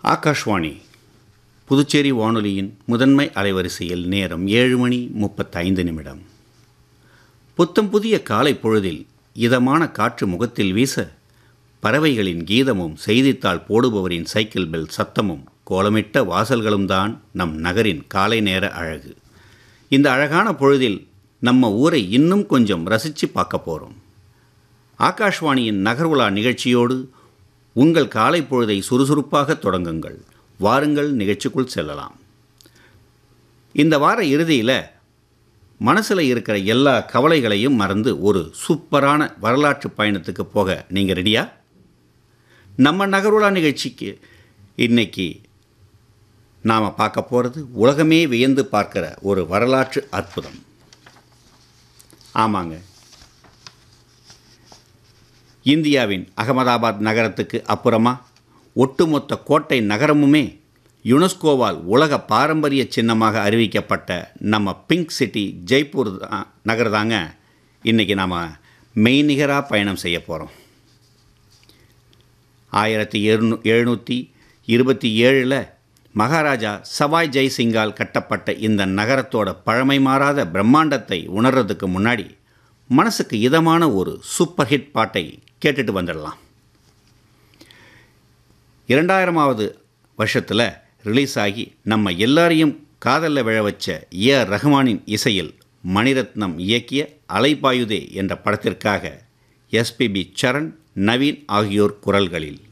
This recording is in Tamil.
ஆகாஷ்வாணி புதுச்சேரி வானொலியின் முதன்மை அலைவரிசையில் நேரம் ஏழு மணி முப்பத்தைந்து நிமிடம் புத்தம் புதிய காலை பொழுதில் இதமான காற்று முகத்தில் வீச பறவைகளின் கீதமும் செய்தித்தாள் போடுபவரின் சைக்கிள் பெல் சத்தமும் கோலமிட்ட வாசல்களும் தான் நம் நகரின் காலை நேர அழகு இந்த அழகான பொழுதில் நம்ம ஊரை இன்னும் கொஞ்சம் ரசித்து பார்க்க போகிறோம் ஆகாஷ்வாணியின் நகர்வுலா நிகழ்ச்சியோடு உங்கள் காலை பொழுதை சுறுசுறுப்பாக தொடங்குங்கள் வாருங்கள் நிகழ்ச்சிக்குள் செல்லலாம் இந்த வார இறுதியில் மனசில் இருக்கிற எல்லா கவலைகளையும் மறந்து ஒரு சூப்பரான வரலாற்று பயணத்துக்கு போக நீங்கள் ரெடியா நம்ம நகர்வுலா நிகழ்ச்சிக்கு இன்னைக்கு நாம் பார்க்க போகிறது உலகமே வியந்து பார்க்கிற ஒரு வரலாற்று அற்புதம் ஆமாங்க இந்தியாவின் அகமதாபாத் நகரத்துக்கு அப்புறமா ஒட்டுமொத்த கோட்டை நகரமுமே யுனெஸ்கோவால் உலக பாரம்பரிய சின்னமாக அறிவிக்கப்பட்ட நம்ம பிங்க் சிட்டி ஜெய்ப்பூர் தான் நகர் தாங்க இன்றைக்கி நாம் மெய்நிகராக பயணம் செய்ய போகிறோம் ஆயிரத்தி எழுநூ எழுநூற்றி இருபத்தி ஏழில் மகாராஜா சவாய் ஜெய்சிங்கால் கட்டப்பட்ட இந்த நகரத்தோட பழமை மாறாத பிரம்மாண்டத்தை உணர்றதுக்கு முன்னாடி மனசுக்கு இதமான ஒரு சூப்பர் ஹிட் பாட்டை கேட்டுட்டு வந்துடலாம் இரண்டாயிரமாவது வருஷத்தில் ரிலீஸ் ஆகி நம்ம எல்லாரையும் காதலில் விழ வச்ச ஏ ஆர் ரஹ்மானின் இசையில் மணிரத்னம் இயக்கிய அலைபாயுதே என்ற படத்திற்காக எஸ்பிபி சரண் நவீன் ஆகியோர் குரல்களில்